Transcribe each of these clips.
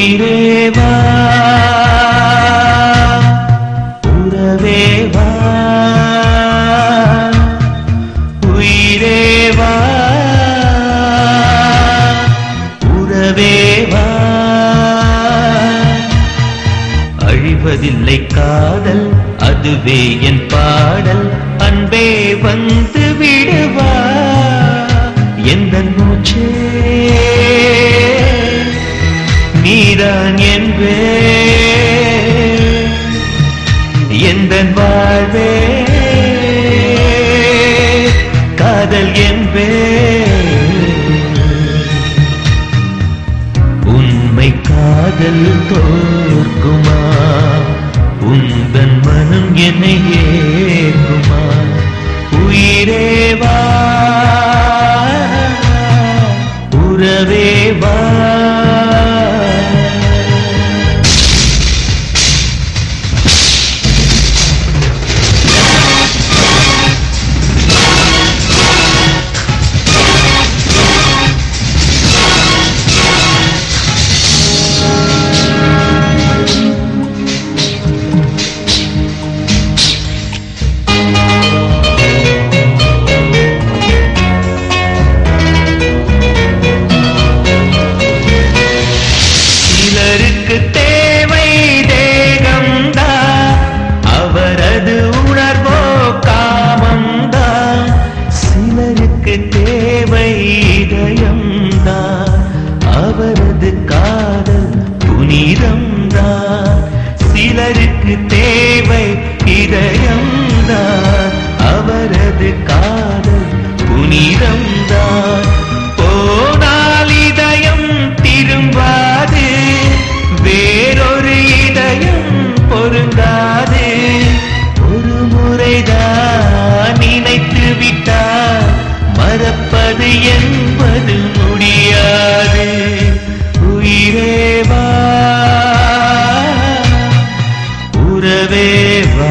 உயிரேவா உறவேவா உயிரேவா உறவேவா அழிவதில்லை காதல் அதுவே என் பாடல் அன்பே வந்து விடுவா எந்த மூச்சே நீதான் என்பே எந்த வாழ்வே காதல் என்பே உண்மை காதல் தோற்குமா உந்தன் மனம் என்னை ஏற்குமா உயிரேவா உறவேவா சிலருக்கு தேவை தேகம்தான் அவரது உணர்வோ காமம்தான் சிலருக்கு தேவை இதயம்தான் அவரது காதல் புனிதம்தான் சிலருக்கு தேவை இதயம்தான் அவரது காதல் புனிதம்தான் போனால் இதயம் திரும்பாது வேறொரு இதயம் பொருந்தாது ஒரு முறைதான் நினைத்து விட்டால் மறப்பது என்பது முடியாது உயிரேவா உறவேவா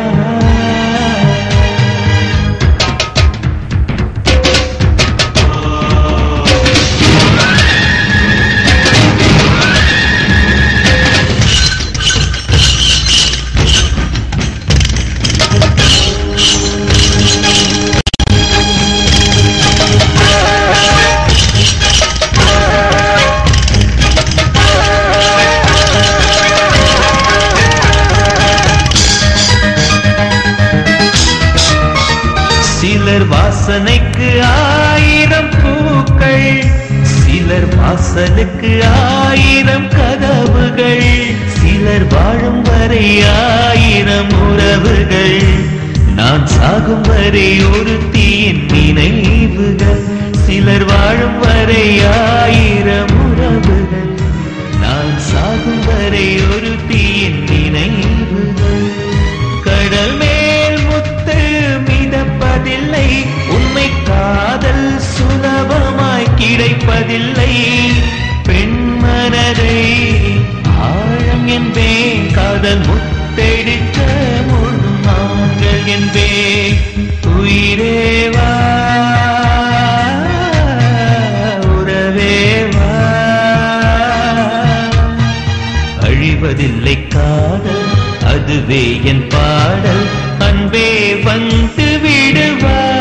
சிலர் வாசனைக்கு ஆயிரம் பூக்கள் சிலர் வாசலுக்கு ஆயிரம் கதவுகள் சிலர் வாழும் வரை ஆயிரம் உறவுகள் நான் சாகும் வரை ஒரு தீயின் நினைவுகள் சிலர் வாழும் வரை ஆயிரம் உறவுகள் நான் சாகும் வரை ஒரு தீயின் நினைவுகள் கடல் மேல் முத்து மிதப்பதில்லை உண்மை காதல் சுலபமாய் கிடைப்பதில்லை பெண் மனதை ஆழம் என்பேன் காதல் முத்தெடுக்க முழு நாங்கள் என்பேன் உயிரேவா உறவேவா அழிவதில்லை காதல் அதுவே என் பாடல் அன்பே வந்து விடுவா